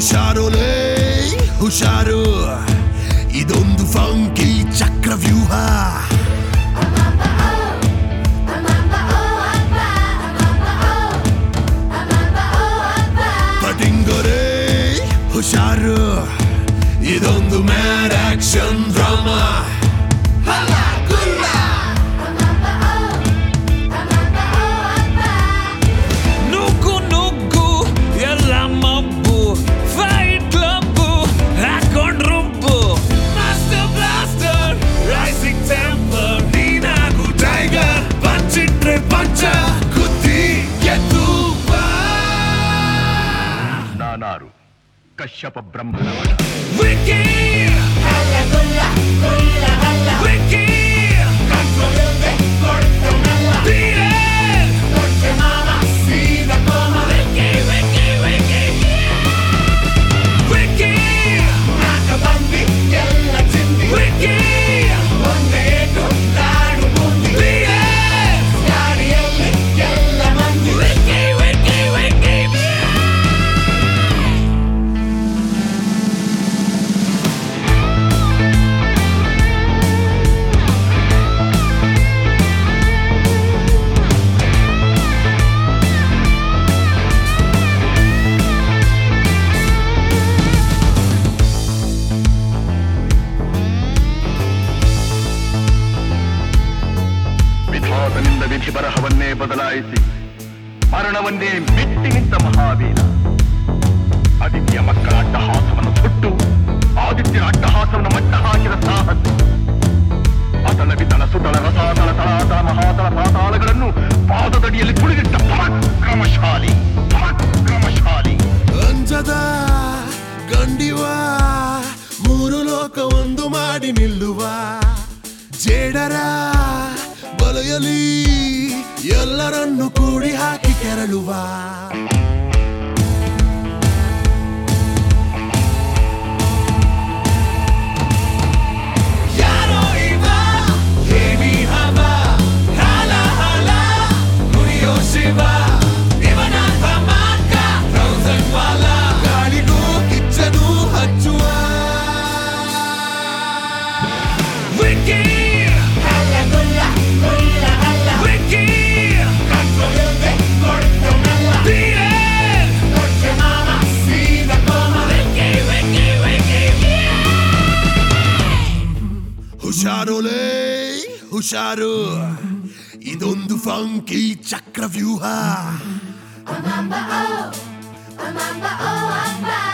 ಹುಷಾರೋಲೇ ಹುಷಾರು ಇದೊಂದು ಫಂಕಿ ಚಕ್ರವ್ಯೂಹ ಪಟಿಂಗೊರೇ ಹುಷಾರು ಇದೊಂದು ಮ್ಯಾಡ್ ಆಕ್ಷನ್ ಡ್ರಾಮಾ ನುಗ್ಗು ನುಗ್ಗು ಎಲ್ಲ ಮಬ್ಬು ಫೈಟ್ ಕ್ಲಬ್ಬು ಹಾಕೊಂಡ್ ರುಬ್ಬು ಮಾಸ್ಟರ್ ಬ್ಲಾಸ್ಟರ್ ರೈಸಿಂಗ್ ಟೆಂಪರ್ ನೀನಾಗು ಟೈಗರ್ ಪಂಚಿಟ್ರೆ ಪಂಚ ಕುದ್ದಿ ಎದ್ದು ಬಾ ನಾನಾರು ಕಶ್ಯಪ ಬ್ರಹ್ಮನ ಮಗ Vicky Vicky Beat it! Vicky, Vicky, Vicky, Vicky! Vicky! Beat it! Vicky, Vicky, Vicky! ವಿಧಾತನಿಂದ ವಿಧಿ ಬರಹವನ್ನೇ ಬದಲಾಯಿಸಿ ಮರಣವನ್ನೇ ಮೆಟ್ಟಿ ನಿಂತ ಮಹಾವೀರ ಆದಿತ್ಯ ಮಕ್ಕಳ ಅಟ್ಟಹಾಸವನ್ನು ಸುಟ್ಟು ಆದಿತ್ಯನ ಅಟ್ಟಹಾಸವನ್ನು ಮಟ್ಟ ಹಾಕಿದ ಸಾಹಸ ಅತಳ ವಿತಳ ಸುತಳ ರಸಾತಳ ತಳಾತಳ ಮಹಾತಳ ಪಾತಾಳಗಳನ್ನು ಪಾದದಡಿಯಲ್ಲಿ ತುಳಿದಿಟ್ಟ ಪರಾಕ್ರಮಶಾಲಿ ಪರಾಕ್ರಮಶಾಲಿ ಅಂಜದ ಗಂಡಿವ ಮೂರು ಲೋಕ ಒಂದು ಮಾಡಿ ನಿಲ್ಲುವ ಜೇಡರ ಬಲೆಯಲಿ ಎಲ್ಲರನ್ನು ಕೂಡಿ ಹಾಕಿ ಕೆರಳುವ ಯಾರೋ ಇವ ಹೇವಿ ಹವ ಹಾಲ ಹಾಲ ಕುಡಿಯೋ ಶಿವ ಇವನಾಥ ಮಾರ್ಗ ಥೌಸಂಡ್ ವಾಲ ಗಾಳಿಗೂ ಕಿಚ್ಚನು ಹಚ್ಚುವ Vicky Vicky Beat it! Vicky, Vicky, Vicky, ಹುಷಾರೋಲೇ ಹುಷಾರು ಇದೊಂದು ಫಂಕಿ ಚಕ್ರವ್ಯೂಹ Amamba, oh, Amamba, oh, Amamba.